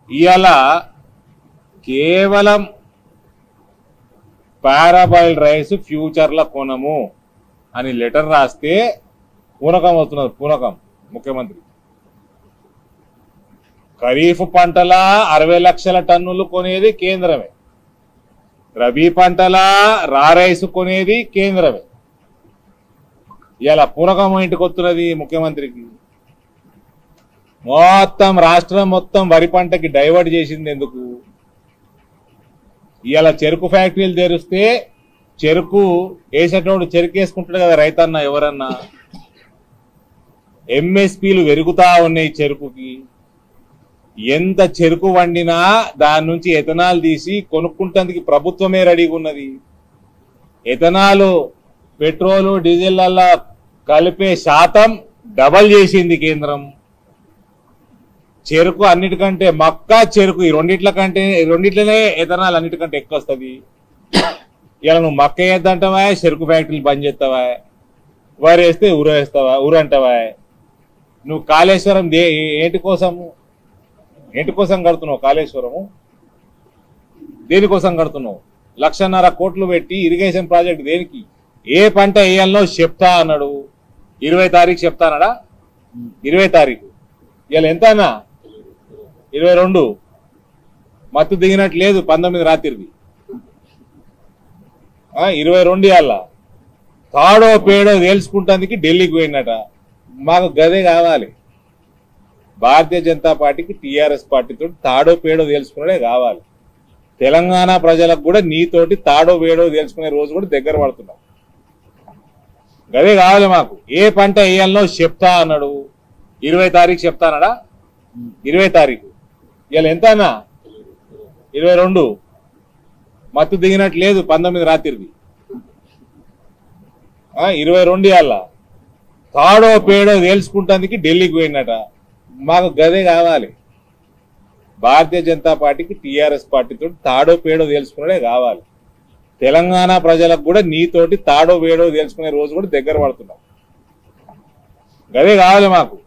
ఇవాళ కేవలం parboil rice ఫ్యూచర్ల కొనము అని లెటర్ రాస్తే పూనకం వస్తున్నది పూనకం ముఖ్యమంత్రి ఖరీఫ్ పంటల అరవై లక్షల టన్నులు కొనేది కేంద్రమే రబీ పంటల రా రైస్ కొనేది కేంద్రమే ఇలా పూనకం ఇంటికి వస్తున్నది ముఖ్యమంత్రికి మొత్తం రాష్ట్రం మొత్తం వరి పంటకి డైవర్ట్ చేసింది ఎందుకు ఇవాళ చెరుకు ఫ్యాక్టరీలు తెరిస్తే చెరుకు వేసేటోడు చెరుకు వేసుకుంటాడు కదా రైతన్న ఎవరన్నా ఎంఎస్పీలు పెరుగుతా ఉన్నాయి చెరుకుకి ఎంత చెరుకు వండినా దాని నుంచి ఎథనాల్ తీసి కొనుక్కుంటందుకు ప్రభుత్వమే రెడీగా ఉన్నది ఎథనాల్ పెట్రోలు డీజిల్ల కలిపే శాతం డబల్ చేసింది కేంద్రం చెరుకు అన్నిటికంటే మక్క చెరుకు ఈ రెండిట్ల కంటే ఈ రెండిట్లనే ఎథనాల్ అన్నిటికంటే ఎక్కువ వస్తుంది ఇలా నువ్వు మక్క వేద్దంటావా చెరుకు ఫ్యాక్టరీలు బంద్ చేస్తావా వరి వేస్తే ఊరు వేస్తావా ఊరు అంటావా నువ్వు కాళేశ్వరం దే ఏంటి కోసము ఏంటి కోసం కడుతున్నావు కాళేశ్వరము దేనికోసం కడుతున్నావు లక్షన్నర కోట్లు పెట్టి ఇరిగేషన్ ప్రాజెక్ట్ దేనికి ఏ పంట వేయాలనో చెప్తా అన్నాడు ఇరవై తారీఖు చెప్తానడా ఇరవై తారీఖు ఇవాళ ఎంత అన్నా ఇరవై రెండు మత్తు దిగినట్టు లేదు పంతొమ్మిది రాత్రిది ఆ, ఇరవై రెండు ఇవాళ తాడో పేడో తేల్చుకుంటానికి ఢిల్లీకి పోయినట మాకు గదే కావాలి భారతీయ జనతా పార్టీకి టీఆర్ఎస్ పార్టీతో తాడో పేడో తేల్చుకునే కావాలి తెలంగాణ ప్రజలకు కూడా నీతోటి తాడో పేడో తేల్చుకునే రోజు కూడా దగ్గర పడుతున్నాం గదే కావాలి మాకు ఏ పంట వేయాలనో చెప్తా అన్నాడు ఇరవై తారీఖు చెప్తానడా ఇరవై తారీఖు ఇవాళ ఎంత అన్నా ఇరవై రెండు మత్తు దిగినట్టు లేదు పంతొమ్మిది రాత్రిది ఆ, ఇరవై రెండు ఇవాళ తాడో పేడో తేల్చుకుంటానికి ఢిల్లీకి పోయినట మాకు గదే కావాలి భారతీయ జనతా పార్టీకి టీఆర్ఎస్ పార్టీతో తాడో పేడో తేల్చుకునే కావాలి తెలంగాణ ప్రజలకు కూడా నీతోటి తాడో పేడో తేల్చుకునే రోజు కూడా దగ్గర పడుతున్నాం గదే కావాలి మాకు